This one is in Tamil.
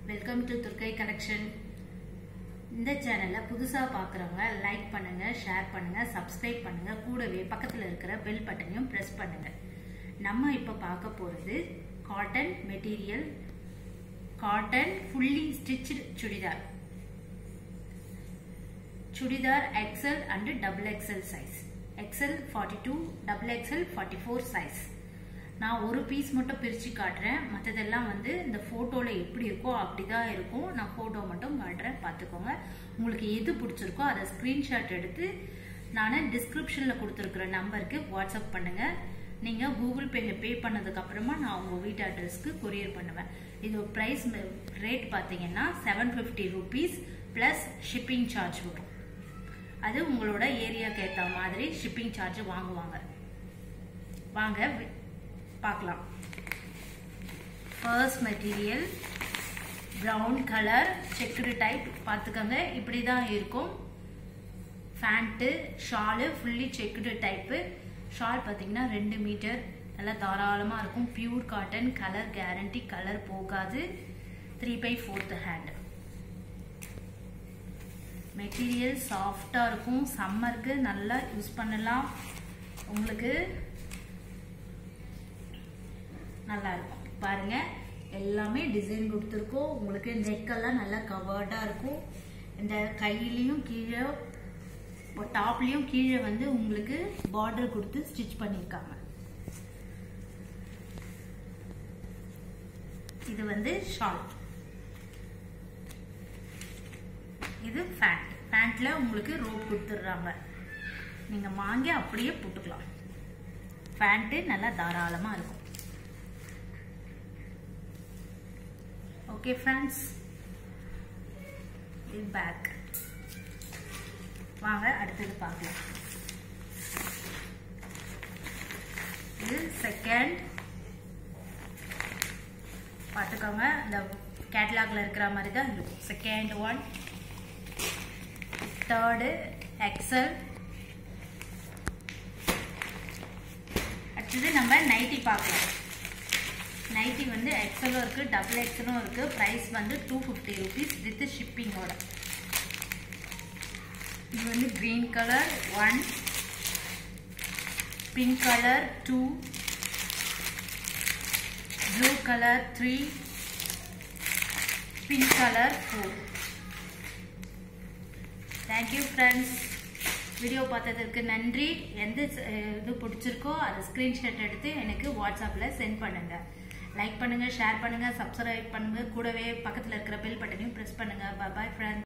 வெல்கம் டு துர்க்கை கலெக்ஷன் இந்த சேனலை புதுசாக பார்க்குறவங்க லைக் பண்ணுங்க ஷேர் பண்ணுங்க சப்ஸ்கிரைப் பண்ணுங்க கூடவே பக்கத்தில் இருக்கிற பெல் பட்டனையும் ப்ரெஸ் பண்ணுங்க நம்ம இப்போ பார்க்க போகிறது cotton material cotton fully stitch churidar churidar XL and double XL size XL forty two double XL forty four size நான் ஒரு பீஸ் மட்டும் பிரித்து காட்டுறேன் மற்றதெல்லாம் வந்து இந்த ஃபோட்டோவில் எப்படி இருக்கோ அப்படி தான் இருக்கும் நான் ஃபோட்டோ மட்டும் காட்டுறேன் பார்த்துக்கோங்க உங்களுக்கு எது பிடிச்சிருக்கோ அதை ஸ்க்ரீன்ஷாட் எடுத்து நான் டிஸ்கிரிப்ஷனில் கொடுத்துருக்குற நம்பருக்கு வாட்ஸ்அப் பண்ணுங்கள் நீங்கள் கூகுள் பேயில் பே பண்ணதுக்கப்புறமா நான் உங்கள் வீட்டு அட்ரஸ்க்கு கொரியர் பண்ணுவேன் இது ப்ரைஸ் ரேட் பார்த்தீங்கன்னா seven fifty rupees plus shipping charge வரும் அது உங்களோட ஏரியாவுக்கு ஏற்ற மாதிரி ஷிப்பிங் சார்ஜ் வாங்குவாங்க வாங்க பார்க்கலாம் first material brown colour checked type பார்த்துக்கோங்க இப்படி தான் இருக்கும் pant shawl fully checked type shawl பார்த்தீங்கன்னா ரெண்டு மீட்டர் நல்லா தாராளமாக இருக்கும் pure cotton colour guarantee colour போகாது three by fourth hand material சாஃப்டாக இருக்கும் சம்மருக்கு நல்லா யூஸ் பண்ணலாம் உங்களுக்கு நல்லா இருக்கும் பாருங்க எல்லாமே டிசைன் கொடுத்துருக்கோம் உங்களுக்கு நெக்கெல்லாம் நல்லா கவர்டாக இருக்கும் இந்த கையிலையும் கீழே டாப்லேயும் கீழே வந்து உங்களுக்கு பார்டர் கொடுத்து ஸ்டிச் பண்ணியிருக்காங்க இது வந்து ஷால் இது ஃபேண்ட் ஃபேண்ட்ல உங்களுக்கு ரோப் கொடுத்துட்றாங்க நீங்கள் வாங்கி அப்படியே போட்டுக்கலாம் ஃபேண்ட்டு நல்லா தாராளமாக இருக்கும் ஓகே ஃப்ரெண்ட்ஸ் இது பேக் வாங்க அடுத்தது பார்க்கலாம் இது செகண்ட் பார்த்துக்கோங்க இந்த கேட்லாக்ல இருக்கிற மாதிரி தான் இருக்கும் செகண்ட் ஒன் தேர்டு எக்ஸல் அடுத்தது நம்ம நைட்டி பார்க்கலாம் நைட்டி வந்து எக்ஸலும் இருக்குது டபுள் எக்ஸலும் இருக்குது ப்ரைஸ் வந்து டூ ஃபிஃப்டி ருபீஸ் வித் ஷிப்பிங்கோட இது வந்து green colour one pink colour two blue colour three pink colour four thank you friends video பார்த்ததற்கு நன்றி எந்த இது பிடிச்சிருக்கோ அதை ஸ்க்ரீன்ஷாட் எடுத்து எனக்கு வாட்ஸ்அப்பில் சென்ட் பண்ணுங்கள் லைக் பண்ணுங்கள் ஷேர் பண்ணுங்கள் சப்ஸ்கிரைப் பண்ணுங்கள் கூடவே பக்கத்தில் இருக்கிற பெல் பட்டனையும் ப்ரெஸ் பண்ணுங்கள் பாய் ஃப்ரெண்ட்ஸ்